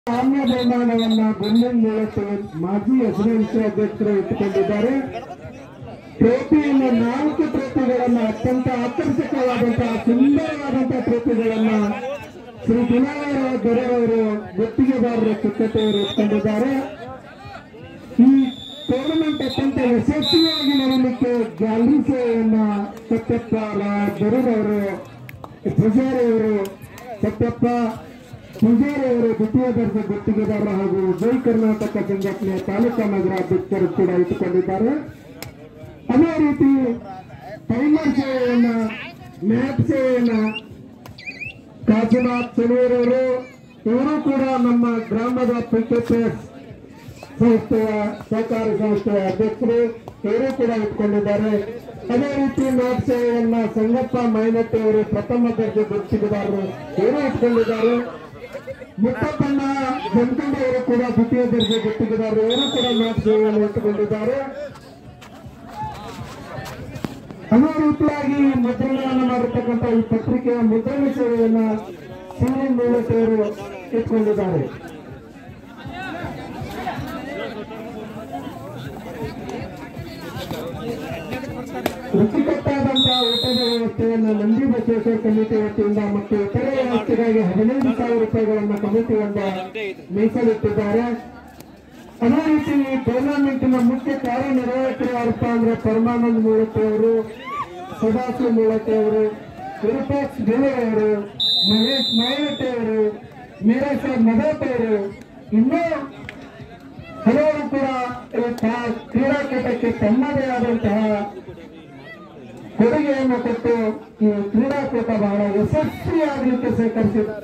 ಸಾಮ್ಯ ಬಹುಮಾನವನ್ನ ಬೆಂಗಳೂರು ಮೂಲಕ ಮಾಜಿ ಎಸ್ಡಿಎಂಸಿ ಅಧ್ಯಕ್ಷರು ಇಟ್ಟುಕೊಂಡಿದ್ದಾರೆ ಟ್ರೋಫಿಯನ್ನು ನಾಲ್ಕು ಟ್ರೋಫಿಗಳನ್ನ ಅತ್ಯಂತ ಆಕರ್ಷಕವಾದಂತಹ ಸುಂದರವಾದಂತಹ ಟ್ರೋಫಿಗಳನ್ನ ಶ್ರೀ ದಿನವರ ದೊರೆಯವರು ಗುತ್ತಿಗೆದಾರರ ಚಿಕ್ಕತೆಯವರು ಇಟ್ಕೊಂಡಿದ್ದಾರೆ ಈ ಟೂರ್ನಮೆಂಟ್ ಅತ್ಯಂತ ಯಶಸ್ವಿಯಾಗಿ ನಡೆಯಲಿಕ್ಕೆ ಗ್ಯಾಲರಿ ಸೇವೆಯನ್ನ ಸತ್ಯಪ್ಪ ದೊರೆಯವರು ಪೂಜಾರಿ ಅವರು ಸತ್ಯಪ್ಪ ಪೂಜಾರಿ ಅವರು ದ್ವಿತೀಯ ದರ್ಜೆ ಗುತ್ತಿಗೆದಾರ ಹಾಗೂ ಜೈ ಕರ್ನಾಟಕ ಸಂಘಟನೆಯ ತಾಲೂಕಾ ನಗರ ಅಧ್ಯಕ್ಷರು ಕೂಡ ಇಟ್ಟುಕೊಂಡಿದ್ದಾರೆ ಅದೇ ರೀತಿ ಟೈಮರ್ ಸೇವೆಯನ್ನ ಮ್ಯಾಪ್ ಸೇವೆಯನ್ನ ಕಾಶಿನಾಥ್ ಚೆನ್ನೂರವರು ಇವರು ಕೂಡ ನಮ್ಮ ಗ್ರಾಮದ ಪಿಕೆಪಿಎಸ್ ಸಂಸ್ಥೆಯ ಸಹಕಾರಿ ಸಂಸ್ಥೆಯ ಅಧ್ಯಕ್ಷರು ಇವರು ಕೂಡ ಇಟ್ಕೊಂಡಿದ್ದಾರೆ ಅದೇ ರೀತಿ ಮ್ಯಾಪ್ ಸೇವೆಯನ್ನ ಸಂಗಪ್ಪ ಮೈನಟ್ಟಿ ಅವರು ಪ್ರಥಮ ದರ್ಜೆ ಗುರುತಿಸಿದಾರರು ಇವರು ಇಟ್ಕೊಂಡಿದ್ದಾರೆ ಮುತ್ತಪ್ಪಣ್ಣ ಜಮಖಂಡಿ ಅವರು ಕೂಡ ದ್ವಿತೀಯ ದರ್ಜೆ ಗುತ್ತಿಗೆದಾರರು ಇವರು ಕೂಡ ಮ್ಯಾಪ್ ಸೇವೆಯನ್ನು ಇಟ್ಟುಕೊಂಡಿದ್ದಾರೆ ಅದೇ ರೀತಿಯಾಗಿ ಮುದ್ರಣವನ್ನು ಮಾಡಿರ್ತಕ್ಕಂಥ ಈ ಪತ್ರಿಕೆಯ ಮುದ್ರಣ ಸೇವೆಯನ್ನ ಸಿವಿ ಮೂಲಕರು ಇಟ್ಕೊಂಡಿದ್ದಾರೆ ರುಚಿಕಟ್ಟಾದಂತಹ ಊಟದ ವ್ಯವಸ್ಥೆಯನ್ನು ನಂದಿ ಬಸವೇಶ್ವರ ಕಮಿಟಿ ವತಿಯಿಂದ ಮತ್ತು ಇತರೆ ವ್ಯವಸ್ಥೆಗಾಗಿ ಹದಿನೈದು ಸಾವಿರ ರೂಪಾಯಿಗಳನ್ನು ಕಮಿಟಿಯಿಂದ ಮೀಸಲಿಟ್ಟಿದ್ದಾರೆ ಅದೇ ರೀತಿ ಈ ಟೂರ್ನಮೆಂಟಿನ ಮುಖ್ಯ ಕಾರ್ಯನಿರ್ವಾಹಕರು ಯಾರಪ್ಪ ಅಂದ್ರೆ ಪರಮಾನಂದ್ ಮೂಳತಿ ಅವರು ಸದಾಶಿವ ಮೂಳತಿ ಅವರು ವಿರೂಪಾಕ್ಷ ಗೆಲುವ ಅವರು ಮಹೇಶ್ ಮಾಯಟಿ ಅವರು ಮೀರಾಸಾಬ್ ಮದಾತ್ ಅವರು ಇನ್ನೂ ಹಲವರು ಕೂಡ ಈ ತಾ- ಕ್ರೀಡಾಕೂಟಕ್ಕೆ ತಮ್ಮದೇ ಆದಂತಹ ಕೊಡುಗೆಯನ್ನು ಕೊಟ್ಟು ಈ ಕ್ರೀಡಾಕೂಟ ಬಹಳ ಯಶಸ್ವಿಯಾಗಲಿಕ್ಕೆ ಸಹಕರಿಸಿದ್ದಾರೆ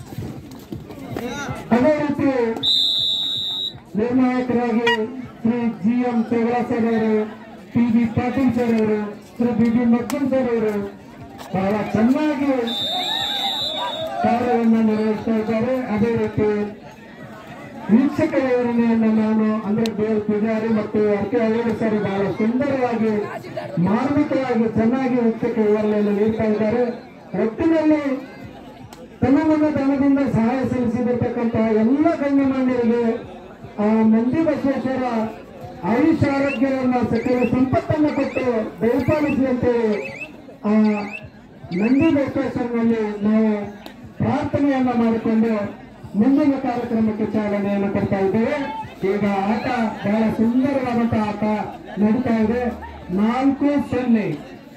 ಅದೇ ರೀತಿ ನಿರ್ಣಾಯಕರಾಗಿ Shri G M Chaura sir ಅವರು ಪಿ ಬಿ ಪಾಟೀಲ್ ಸರ್ ಅವರು Shri B B Makkan sir ಅವರು ಬಹಳ ಚೆನ್ನಾಗಿ ಕಾರ್ಯವನ್ನು ನಿರ್ವಹಿಸ್ತಾ ಇದ್ದಾರೆ ಅದೇ ರೀತಿ ವೀಕ್ಷಕ ವಿವರಣೆಯನ್ನು ನಾನು ಅಂದ್ರೆ ದೇವ್ ಪೂಜಾರಿ ಮತ್ತು ಅರ್ಕೆ ಅಯ್ಯರ್ ಸರ್ ಬಹಳ ಸುಂದರವಾಗಿ ಮಾರ್ಮಿಕವಾಗಿ ಚೆನ್ನಾಗಿ ವೀಕ್ಷಕ ವಿವರಣೆಯನ್ನು ನೀಡ್ತಾ ಇದ್ದಾರೆ ಒಟ್ಟಿನಲ್ಲಿ ತನ್ನ ನನ್ನ ಧನದಿಂದ ಸಹಾಯ ಸಲ್ಲಿಸಿದಿರ್ತಕ್ಕಂತಹ ಎಲ್ಲ ಗಣ್ಯಮಾನ್ಯರಿಗೆ ಆ ನಂದಿ ಬಸವೇಶ್ವರ ಆಯುಷ್ ಆರೋಗ್ಯವನ್ನು ಸಕಲ ಸಂಪತ್ತನ್ನು ಕೊಟ್ಟು ದಯಪಾಲಿಸುವಂತೆ ಆ ನಂದಿ ಬಸವೇಶ್ವರನಲ್ಲಿ ನಾವು ಪ್ರಾರ್ಥನೆಯನ್ನ ಮಾಡಿಕೊಂಡು ಮುಂದಿನ ಕಾರ್ಯಕ್ರಮಕ್ಕೆ ಚಾಲನೆಯನ್ನು ಕೊಡ್ತಾ ಇದ್ದೇವೆ ಈಗ ಆಟ ಬಹಳ ಸುಂದರವಾದಂತಹ ಆಟ ನಡೀತಾ ಇದೆ ನಾಲ್ಕು ಸೊನ್ನೆ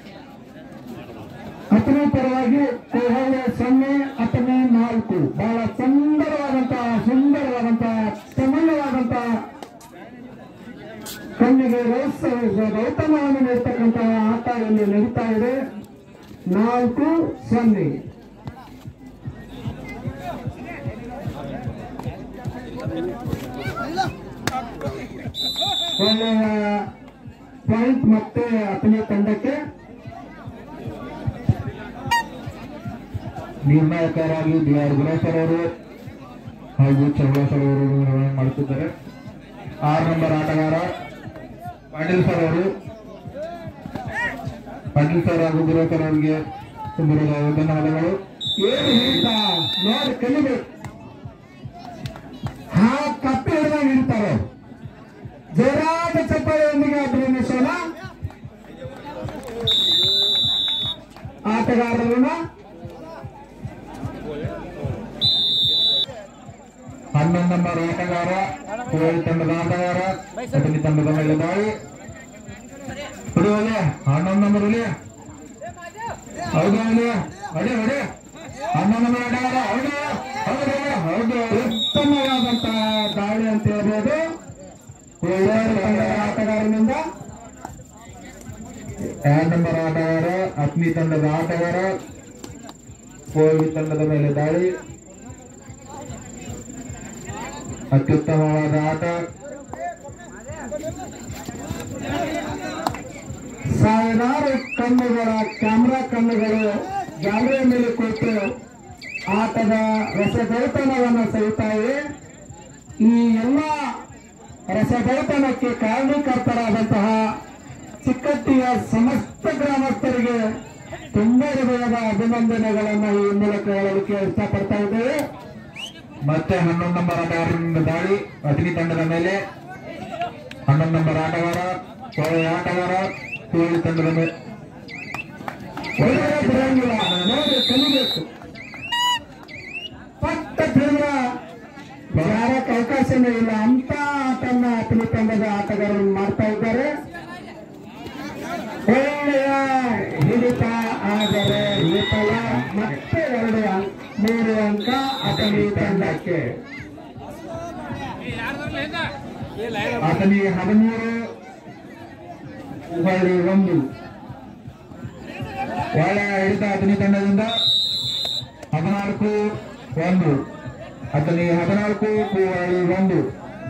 ಹತ್ತನೇ ಪರವಾಗಿ ಕೋಹಳೆ ಸೊನ್ನೆ ಹತ್ತನೇ ನಾಲ್ಕು ಬಹಳ ಸುಂದರವಾದಂತಹ ಸುಂದರವಾದಂತಹ ಸಮನ್ವಯವಾದಂತಹ ಕಣ್ಣಿಗೆ ರೌಸ- ರೌತಮವನ್ನು ನೀಡ್ತಕ್ಕಂತಹ ಆಟ ಇಲ್ಲಿ ನಡೀತಾ ಇದೆ ನಾಲ್ಕು ಸೊನ್ನೆ ಒಳ್ಳೆಯ ಪಾಯಿಂಟ್ ಮತ್ತೆ ಹತ್ತನೇ ತಂಡಕ್ಕೆ ನಿರ್ಣಾಯಕರಾಗಿ ಬಿ ಆರ್ ಗುರೇಶ್ವರ್ ಅವರು ಹಾಗೂ ಚೌಡೇಶ್ವರ್ ಅವರು ನಿರ್ವಹಣೆ ಮಾಡುತ್ತಿದ್ದಾರೆ ಆರು ನಂಬರ್ ಆಟಗಾರ ಪಾಟೀಲ್ ಸರ್ ಅವರು ಪಾಟೀಲ್ ಸರ್ ಹಾಗೂ ಗುರೇಶ್ವರ್ ಅವರಿಗೆ ತುಂಬ ಧನ್ಯವಾದಗಳು ಏನು ಹಿಡಿತ ನೋಡಿ ಕಲಿಬೇಕು ಹಾ ಕಪ್ಪಿ ಹಿಡಿದಾಗ ಹಿಡಿತಾರೆ ಜೋರಾದ ಚಪ್ಪಾಳೆಯೊಂದಿಗೆ ಅಭಿನಂದಿಸೋಣ ಆಟಗಾರರನ್ನ ಹನ್ನೊಂದು ನಂಬರ್ ಆಟಗಾರ ಕೋಳಿ ತಂಡದ ಆಟಗಾರ ಅತನಿ ತಂಡದ ಮೇಲೆ ದಾಳಿ ಹೊಡಿ ಹೊಡಿ ಹನ್ನೊಂದು ನಂಬರ್ ಹೊಡಿ ಹೌದು ಹೊಡಿ ಹೊಡಿ ಹೊಡಿ ಹನ್ನೊಂದು ನಂಬರ್ ಆಟಗಾರ ಹೌದು ಹೌದು ಹೌದು ಉತ್ತಮವಾದಂತಹ ದಾಳಿ ಅಂತ ಹೇಳ್ಬೋದು ಒಳ್ಳೆಯ ತಂಡದ ಆಟಗಾರನಿಂದ ಎರಡು ನಂಬರ್ ಆಟಗಾರ ಅಗ್ನಿ ತಂಡದ ಆಟಗಾರ ಕೋಳಿ ತಂಡದ ಮೇಲೆ ದಾಳಿ ಅತ್ಯುತ್ತಮವಾದ ಆಟ ಸಾವಿರಾರು ಕಣ್ಣುಗಳ ಕ್ಯಾಮ್ರಾ ಕಣ್ಣುಗಳು ಗ್ಯಾಲರಿಯ ಮೇಲೆ ಕುಳಿತು ಆಟದ ರಸದೌತಣವನ್ನು ಸವಿತಾ ಇವೆ ಈ ಎಲ್ಲ ರಸದೌತಣಕ್ಕೆ ಕಾರಣೀಕರ್ತರಾದಂತಹ ಚಿಕ್ಕಟ್ಟಿಯ ಸಮಸ್ತ ಗ್ರಾಮಸ್ಥರಿಗೆ ತುಂಬ ಹೃದಯದ ಅಭಿನಂದನೆಗಳನ್ನು ಈ ಮೂಲಕ ಹೇಳಲಿಕ್ಕೆ ಇಷ್ಟಪಡ್ತಾ ಇದ್ದೇವೆ ಮತ್ತೆ ಹನ್ನೊಂದು ನಂಬರ್ ಆಟಗಾರರಿಂದ ದಾಳಿ ಅತಿಥಿ ತಂಡದ ಮೇಲೆ ಹನ್ನೊಂದು ನಂಬರ್ ಆಟಗಾರ ಒಳ್ಳೆಯ ಆಟಗಾರ ಕೋಹ್ಲಿ ತಂಡದ ಮೇಲೆ ಒಳ್ಳೆಯ ಬರಂಗಿಲ್ಲ ನೋಡಿ ಕಲಿಬೇಕು ಪಟ್ಟ ತಿರುಗ ಯಾರಕ್ಕೆ ಅವಕಾಶನೇ ಇಲ್ಲ ಅಂತ ಆಟನ್ನ ಅತನಿ ತಂಡದ ಆಟಗಾರರು ಮಾಡ್ತಾ ಇದ್ದಾರೆ ಒಳ್ಳೆಯ ಹಿಡಿತ ಆದರೆ ವಿಫಲ ಮತ್ತೆ ಎರಡು ಅಂಕ ಮೂರು ಅಂಕ ಅತನಿ ತಂಡಕ್ಕೆ ಆತನಿಗೆ ಹದಿಮೂರು ಹೊಳ್ಳಿ ಒಂದು ಒಳ್ಳೆಯ ಹಿಡಿತ ಅತನಿ ತಂಡದಿಂದ ಹದಿನಾಲ್ಕು ಒಂದು ಅತನಿಗೆ ಹದಿನಾಲ್ಕು ಹೊಳ್ಳಿ ಒಂದು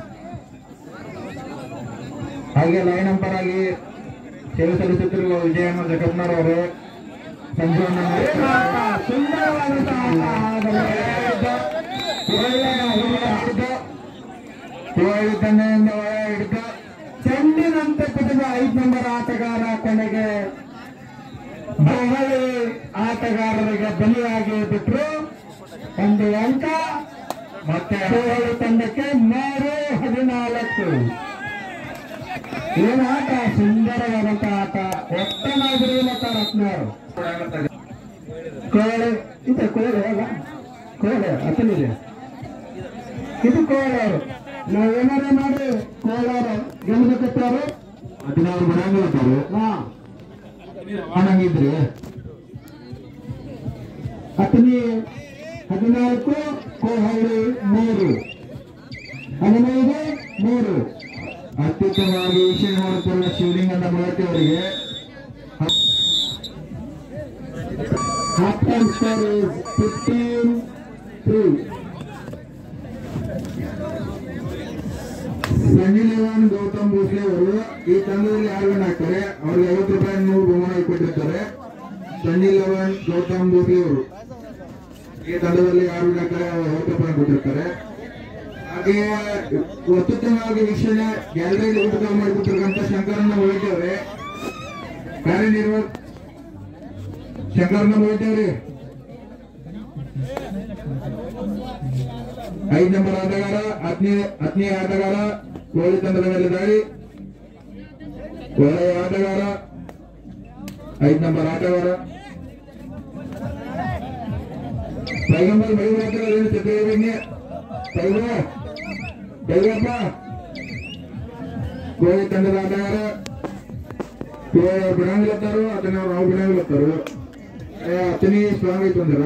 ಹಾಗೆ ಲೈನ್ ನಂಬರ್ ಆಗಿ ಸೇವೆ ಸಲ್ಲಿಸುತ್ತಿರುವ ವಿಜಯಮ್ಮ ಜಗತ್ನರ್ ಅವರು ಸಂಜು ಏನು ಆಟ? ಸುಂದರವಾದಂತಹ ಆಟ ಆದರೆ ಒಳ್ಳೆಯ ಹಿಡಿತ ಕೋಹ್ಲಿ ತಂಡದಿಂದ ಒಳ್ಳೆಯ ಹಿಡಿತ ಚೆಂಡಿನಂತೆ ಕುದಿದ ಐದು ನಂಬರ್ ಆಟಗಾರ ಕೊನೆಗೆ ಕೊಹ್ಲಿ ಆಟಗಾರರಿಗೆ ಬಲಿಯಾಗಿ ಬಿಟ್ರು ಒಂದು ಅಂಕ ಮತ್ತೆ ಕೊಹ್ಲಿ ತಂಡಕ್ಕೆ ಮೂರು ಹದಿನಾಲ್ಕು ಏನು ಆಟ ಸುಂದರವಾದಂತ ಆಟ ಒಟ್ಟನಾಗಿರಿ ಮತ ರತ್ನವರು ಕೋಳೆ ಇದು ಕೋಳೆ ಅಲ್ಲ ಕೋಳೆ ಅತನಿದೆ ಇದು ಕೋಳವರು ನಾವು ಏನಾರ ಮಾಡಿ ಕೋಳವರು ಗೆಲ್ಲಬೇಕತ್ತವರು ಹದಿನಾರು ಬರಂಗಿರ್ತಾರೆ ಹಾ ಹಂಗಿದ್ರೆ ಅತನಿ ಹದಿನಾಲ್ಕು ಕೋಹಳ್ಳಿ ಮೂರು ಹದಿನೈದು ಮೂರು ಅತ್ಯುತ್ತಮವಾಗಿ ವೀಕ್ಷಣೆ ಮಾಡುತ್ತಿರುವ ಶಿವಲಿಂಗನ ಮೂರ್ತಿ ಅವರಿಗೆ half time score is fifteen three ಸಂಜಿ ಲೆವನ್ ಗೌತಮ್ ಭೋಸ್ಲೆ ಅವರು ಈ ತಂಡದಲ್ಲಿ ಯಾರು ವಿನ್ ಆಗ್ತಾರೆ ಅವ್ರಿಗೆ ಐವತ್ತು ರೂಪಾಯಿ ನೂರು ಬಹುಮಾನ ಕೊಟ್ಟಿರ್ತಾರೆ ಸಂಜಿ ಲೆವನ್ ಗೌತಮ್ ಭೋಸ್ಲೆ ಅವರು ಈ ತಂಡದಲ್ಲಿ ಯಾರು ವಿನ್ ಆಗ್ತಾರೆ ಅವ್ರು ಐವತ್ತು ರೂಪಾಯಿ ಕೊಟ್ಟಿರ್ತಾರೆ ಹಾಗೆ ಅತ್ಯುತ್ತಮವಾಗಿ ವೀಕ್ಷಣೆ ಗ್ಯಾಲರಿಯಲ್ಲಿ ಊಟ ಮಾಡಿಕೊಟ್ಟಿರ್ತಕ್ಕಂಥ ಶಂಕರಣ್ಣ ಮೊಯ್ಟಿ ಅವರೇ ಕಾರ್ಯನಿರ್ವಾಹ ಶಂಕರಣ್ಣ ಮೊಯ್ಟಿ ಅವರೇ ಐದು ನಂಬರ್ ಆಟಗಾರ ಆತ್ಮೀಯ ಆತ್ಮೀಯ ಆಟಗಾರ ಕೋಹ್ಲಿ ತಂಡದ ಮೇಲೆ ದಾಳಿ ಒಳ್ಳೆಯ ಆಟಗಾರ ಐದು ನಂಬರ್ ಆಟಗಾರ ಪೈಗಂಬರ್ ಮೈಗೂರು ಆಟಗಾರ ಏನು ಚಿತ್ರಗಳಿಗೆ ಪೈಗ ಪೈಗಪ್ಪ ಕೋಹ್ಲಿ ತಂಡದ ಆಟಗಾರ ಬಿಡಂಗಿಲತ್ತಾರು ಅದನ್ನ ನಾವು ಬಿಡಂಗಿಲತ್ತಾರು ಅತನಿ ಸ್ಟ್ರಾಂಗ್ ಐತು ಅಂದ್ರ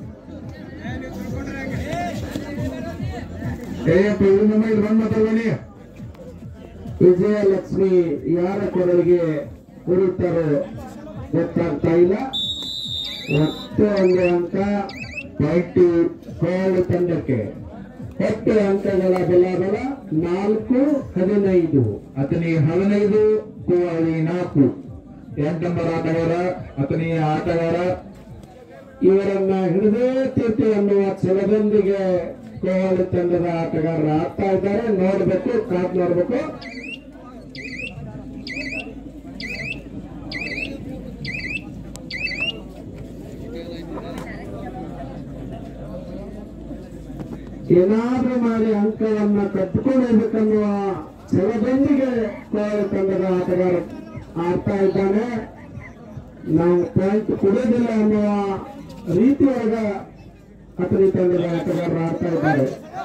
ಏಯಪ್ಪ ಇವ್ರ ನಮ್ಮ ಇಲ್ಲಿ ಬಂದ್ ಮಾತಾಡ್ಬನ್ನಿ ವಿಜಯಲಕ್ಷ್ಮಿ ಯಾರ ಕೊರಳಿಗೆ ಕೊಡುತ್ತಾರೋ ಗೊತ್ತಾಗ್ತಾ ಇಲ್ಲ ಒಟ್ಟು ಒಂದು ಅಂಕ ಪಾಯಿಂಟ್ ಕೋಹ್ಲಿ ತಂಡಕ್ಕೆ ಒಟ್ಟು ಅಂಕಗಳ ಬಲಾಬಲ ನಾಲ್ಕು ಹದಿನೈದು ಅತನಿಗೆ ಹದಿನೈದು ಕೋಹ್ಲಿ ನಾಲ್ಕು ಎಂಟು ನಂಬರ್ ಆಟಗಾರ ಅತನಿಯ ಆಟಗಾರ ಇವರನ್ನ ಹಿಡಿದೇ ತೀರ್ತಿ ಅನ್ನುವ ಛಲದೊಂದಿಗೆ ಕೋಹ್ಲಿ ತಂಡದ ಆಟಗಾರರು ಆಗ್ತಾ ಇದ್ದಾರೆ ನೋಡ್ಬೇಕು ಕಾದ್ ನೋಡ್ಬೇಕು ಏನಾದ್ರೂ ಮಾಡಿ ಅಂಕವನ್ನ ಕಟ್ಟಿಕೊಂಡಿರ್ಬೇಕನ್ನುವ ಛಲದೊಂದಿಗೆ ಕೋಹ್ಲಿ ತಂಡದ ಆಟಗಾರ ಆಡ್ತಾ ಇದ್ದಾನೆ ನಾವು ಪಾಯಿಂಟ್ ಕೊಡೋದಿಲ್ಲ ಅನ್ನುವ ರೀತಿಯೊಳಗ ಅತನಿ ತಂಡದ ಆಟಗಾರರು ಆಡ್ತಾ ಇದ್ದಾರೆ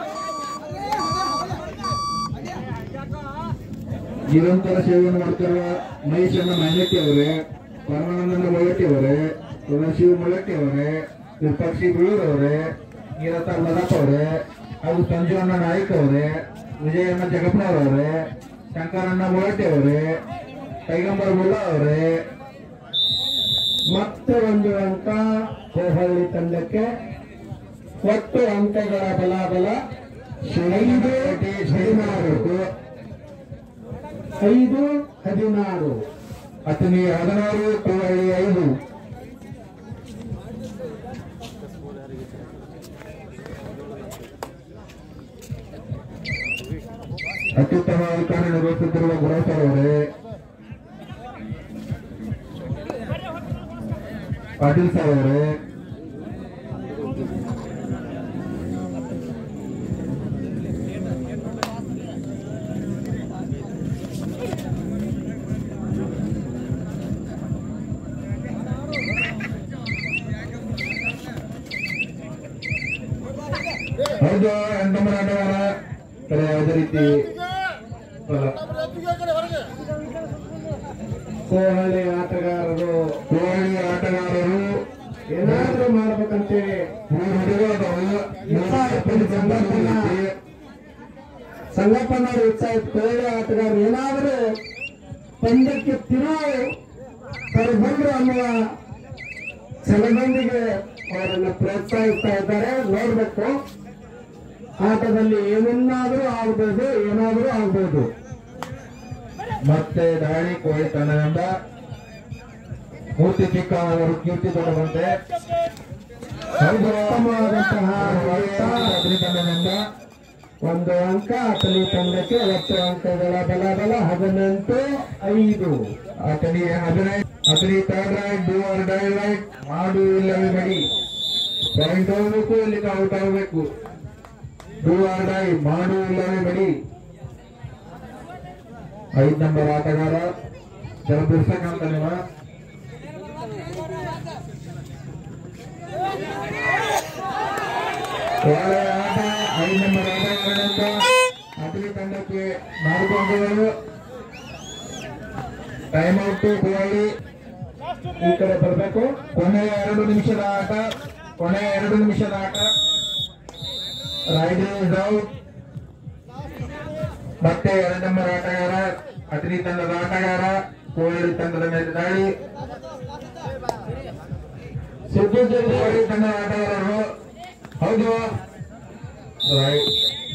ನಿರಂತರ ಸೇವೆಯನ್ನು ಮಾಡ್ತಿರುವ ಮಹೇಶಣ್ಣ ಮೈನಟ್ಟಿ ಅವರೇ ಪರಮಾನಂದನ ಮೊಳಟ್ಟಿ ಅವರೇ ಸದಾಶಿವ ಮೊಳಟ್ಟಿ ಅವರೇ ವಿಪಕ್ಷಿ ಬೀಳೂರ್ ಅವರೇ ನೀರತ ಮದಪ್ಪ ಅವರೇ ಹಾಗೂ ಸಂಜೀವಣ್ಣ ನಾಯ್ಕ ಅವರೇ ವಿಜಯಣ್ಣ ಜಗಪ್ಪನವರವರೇ ಶಂಕರಣ್ಣ ಮೊಳಟ್ಟಿ ಅವರೇ ಪೈಗಂಬರ್ ಮುಲ್ಲಾ ಅವರೇ ಮತ್ತೆ ಒಂದು ಅಂಕ ಕೋಹಳ್ಳಿ ತಂಡಕ್ಕೆ ಒಟ್ಟು ಅಂಕಗಳ ಬಲಾಬಲ ಐದು ಹದಿನಾರು ಐದು ಹದಿನಾರು ಅತನಿ ಹದಿನಾರು ಕೋಹಳಿ ಐದು ಅತ್ಯುತ್ತಮವಾಗಿ ಕಾರ್ಯನಿರ್ವಹಿಸುತ್ತಿರುವ ಗುರುಸರ್ ಅವರೇ ಪಾಟೀಲ್ ಸರ್ ಅವರೇ ನಂಬರ್ ಆಟಗಾರ ಕಡೆ ಯಾವುದೇ ರೀತಿ ಅಲ್ಲ ಕೋಹಳ್ಳಿ ಆಟಗಾರರು ಕೋಹಳಿ ಆಟಗಾರರು ಏನಾದ್ರೂ ಮಾಡ್ಬೇಕಂತೇಳಿ ಮೂರು ಹುಡುಗರು ಸಂಗಪ್ಪನವರು ಉತ್ಸಾಹ ಕೋಹಳಿ ಆಟಗಾರರು ಏನಾದರೂ ಪಂದ್ಯಕ್ಕೆ ತಿರುವು ಬಂದ್ರು ಅನ್ನುವ ಛಲದೊಂದಿಗೆ ಅವರನ್ನು ಪ್ರೋತ್ಸಾಹಿಸ್ತಾ ಇದ್ದಾರೆ ನೋಡ್ಬೇಕು ಆಟದಲ್ಲಿ ಏನನ್ನಾದರೂ ಆಗ್ಬೋದು ಏನಾದರೂ ಆಗ್ಬೋದು ಮತ್ತೆ ದಾಳಿ ಕೋಳಿ ತಂಡದಿಂದ ಮೂರ್ತಿ ಚಿಕ್ಕ ಅವರು ಕೀರ್ತಿ ದೊಡ್ಡವಂತೆ ಉತ್ತಮವಾದಂತಹ ಆಟ. ಅಗ್ನಿ ತಂಡದಿಂದ ಒಂದು ಅಂಕ ಅತಲಿ ತಂಡಕ್ಕೆ ಒಟ್ಟು ಅಂಕಗಳ ಬಲ ಬಲ ಹದಿನೆಂಟು ಐದು ಅತನಿ ಹದಿನೈದು ಅತನಿ third right do or die right ಮಾಡು ಇಲ್ಲವೇ ಮಡಿ ಪಾಯಿಂಟ್ ಹೋಗ್ಬೇಕು ಇಲ್ಲಿಗೆ ಔಟ್ ಆಗಬೇಕು ಡೂ ಆರ್ ಡೈ ಮಾಡು ಇಲ್ಲವೇ ಮಡಿ ಐದ್ ನಂಬರ್ ಆಟಗಾರ ಜರ ಬಿಡ್ಸಕ್ಕಂತ ನೀವ ಒಳ್ಳೆ ಆಟ ಐದು ನಂಬರ್ ಆಟಗಾರರಿಂದ ಅತನಿ ತಂಡಕ್ಕೆ ನಾಲ್ಕು ಅಂಕಗಳು ಟೈಮ್ ಔಟ್ ಗೋಳಿ ಈ ಕಡೆ ಬರಬೇಕು ಕೊನೆಯ ಎರಡು ನಿಮಿಷದ ಆಟ ಕೊನೆಯ ಎರಡು ನಿಮಿಷದ ಆಟ ರೈಡಿಂಗ್ ಔಟ್ ಮತ್ತೆ ಎರಡು ನಂಬರ್ ಆಟಗಾರ ಅತಿಥಿ ತಂಡದ ಆಟಗಾರ ಕೋಳಿ ತಂಡದ ಮೇಲೆ ದಾಳಿ ಸುದ್ದಿ ಕೋಳಿ ತಂಡದ ಆಟಗಾರರು ಹೌದು ರೈಟ್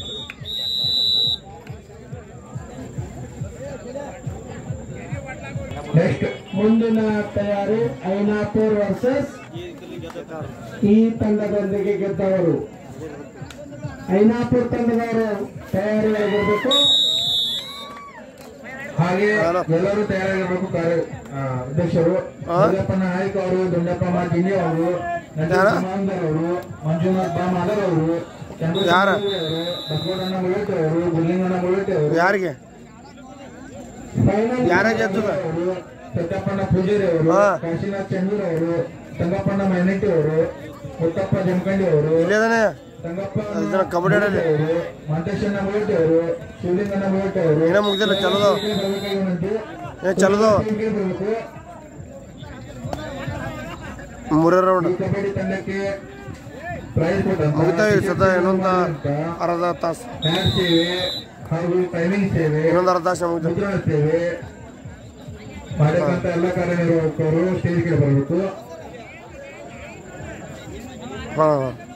ನೆಕ್ಸ್ಟ್ ಮುಂದಿನ ತಯಾರಿ ಐನಾಪುರ್ ವರ್ಸಸ್ ಈ ತಂಡದೊಂದಿಗೆ ಗೆದ್ದವರು ಐನಾಪುರ್ ತಂಡದವರು ತಯಾರಿಯಾಗಿರ್ಬೇಕು ಹಾಗೆ ಎಲ್ಲರೂ ತಯಾರಾಗಿರ್ಬೇಕು ಕಾರ್ಯ ಆ, ಅಧ್ಯಕ್ಷರು ದುಂಡಪ್ಪ ನಾಯ್ಕ ಅವರು ದುಂಡಪ್ಪ ಮಾತಿನಿ ಅವರು ನಂಜಮಾಂದರ್ ಅವರು ಮಂಜುನಾಥ್ ಬಾ ಮಾದರ್ ಅವರು ಯಾರ? ಬಸವಣ್ಣ ಮುಳಟಿ ಅವರು ಗುಲ್ಲಿಂಗಣ್ಣ ಮುಳಟಿ ಅವರು ಯಾರಿಗೆ ಫೈನಲ್ ಯಾರೇ ಗೆದ್ದದ ಅವರು ಸತ್ಯಪ್ಪಣ್ಣ ಪೂಜಾರಿ ಅವರು ಹಾ. ಕಾಶಿನಾಥ್ ಚಂದೂರ್ ಅವರು ಸಂಗಪ್ಪಣ್ಣ ಮೈನಟ್ಟಿ ಅವರು ಮುತ್ತಪ್ಪ ಜಮಖಂಡಿ ಅವರು ಇಲ್ಲೇದಾನೆ ಸಂಗಪ್ಪ ಇದನ್ನ ಕಬಡ್ಡಿ ಆಡೋದು. ಅವರು ಮಂತೇಶಣ್ಣ ಮುಳಟಿ ಅವರು ಶಿವಲಿಂಗಣ್ಣ ಮುಳಟಿ ಅವರು ಏನೋ ಮುಗ್ದಿಲ್ಲ, ಚಲೋದು. ಬರ್ಬೇಕಾಗಿ ವಿನಂತಿ. ಏ ಚಲೋದು ಟೀಮ್ಗೆ ಬರ್ಬೇಕು. ಮೂರೇ ರೌಂಡ್ ಈ ಕಬಡ್ಡಿ ತಂಡಕ್ಕೆ ಪ್ರೈಸ್ ಕೊಟ್ಟಂತ ಮುಗಿತಾವೆ ಸತ ಇನ್ನೊಂದು ಅರ್ಧ ತಾಸು ಮ್ಯಾಚ್ ಸೇವೆ ಹಾಗೂ ಟೈಮಿಂಗ್ ಸೇವೆ ಇನ್ನೊಂದು ಅರ್ಧ ತಾಸು ಮುಗಿತು ಮುದ್ರಣ ಸೇವೆ ಮಾಡಕ್ಕಂತ ಎಲ್ಲ ಕಾರ್ಯನಿರ್ವಾಹಕರು ಸ್ಟೇಜ್ಗೆ ಬರಬೇಕು ಹಾಂ